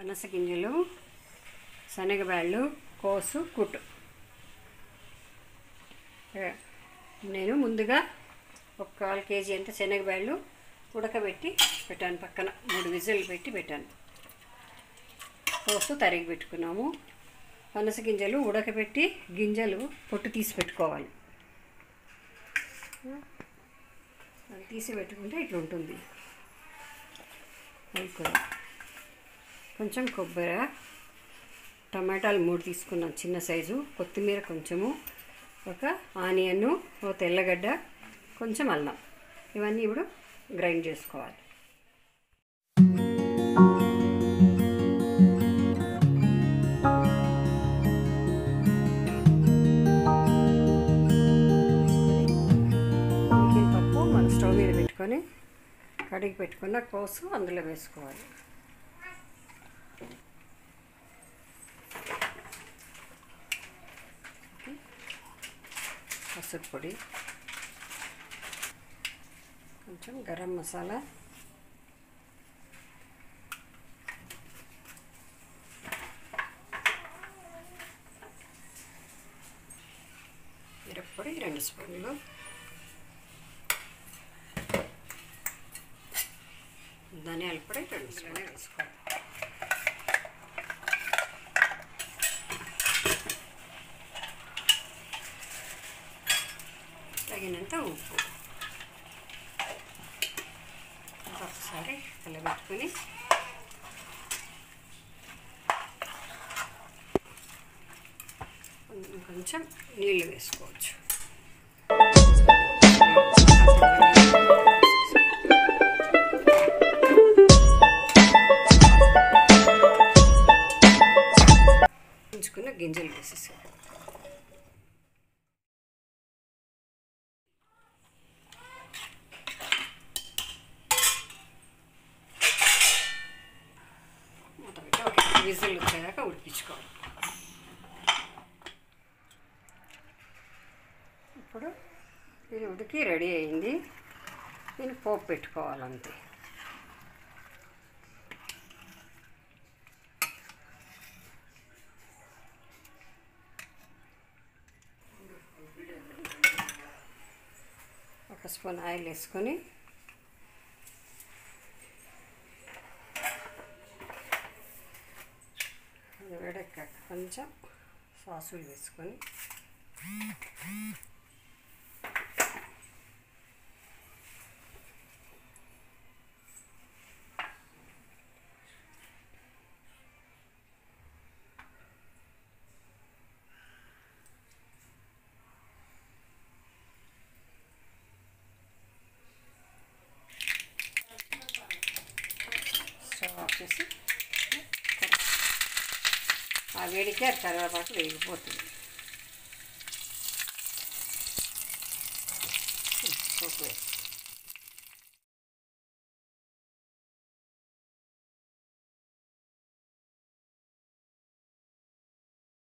పనస గింజలు శనగబ్యాళ్ళు కోసు కుట్టు ఏ, నేను ముందుగా ఒక కాల్ కేజీ అంత శనగబ్యాళ్ళు ఉడకబెట్టి పెట్టాను పక్కన మూడు విజిల్ పెట్టి పెట్టాను కోసు తరిగి పెట్టుకున్నాము పనస గింజలు ఉడకబెట్టి గింజలు పొట్టు తీసి పెట్టుకోవాలి అది తీసి పెట్టుకుంటే ఇట్లా ఉంటుంది అది కూడా కొంచెం కొబ్బరి టమాటాలు మూడు తీసుకున్నాం చిన్న సైజు కొత్తిమీర కొంచెము ఒక ఆనియన్ ఒక తెల్లగడ్డ కొంచెం అల్లం ఇవన్నీ ఇప్పుడు గ్రైండ్ చేసుకోవాలి ఉడికిన పప్పు మన స్టవ్ మీద పెట్టుకొని కడిగి పెట్టుకున్న కోసు అందులో వేసుకోవాలి పసుపు పొడి కొంచెం గరం మసాలా మిరప్పొడి రెండు స్పూన్లు ధనియాల పొడి రెండు స్పూన్లు వేసుకోవాలి తగినంత ఉప్పు ఒకసారి కలబెట్టుకొని కొంచెం నీళ్ళు వేసుకోవచ్చు ఉంచుకున్న గింజలు వేసేసారు మూత పెట్టి ఒక విజిల్ వచ్చేదాకా ఉడికించుకోవాలి ఇప్పుడు ఇది ఉడికి రెడీ అయింది దీన్ని పోపు పెట్టుకోవాలంతే ఒక స్పూన్ ఆయిల్ వేసుకొని అది వేడెక్కాక కొంచెం సాసులు వేసుకొని స్టవ్ ఆఫ్ చేసి ఆ వేడికి అది కరివేపాకు వేగిపోతుంది పోపు వేసి